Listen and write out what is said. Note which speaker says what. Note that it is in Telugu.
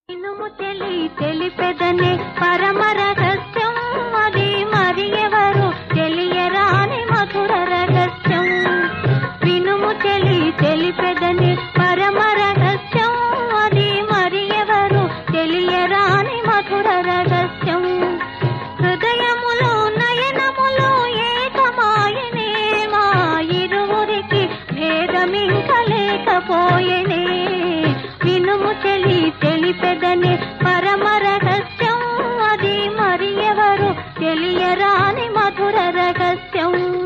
Speaker 1: ఇనుము తెలి తెలిపెదనే పరమ రహస్యం అది మరి ఎవరు తెలియరాని మధుర రహస్యం వినుము తెలి తెలిపెదనే పరమ రహస్యం అది మరి ఎవరు తెలియరాని మధుర రహస్యం హృదయములో నయనములో ఏకమాయనే మా ఇరువురికి భేదమింక లేకపోయెనే వినుము తెలి తెలిపెదనే పరమ రహస్యం అది మరి ఎవరు తెలియరాని మధుర రహస్యం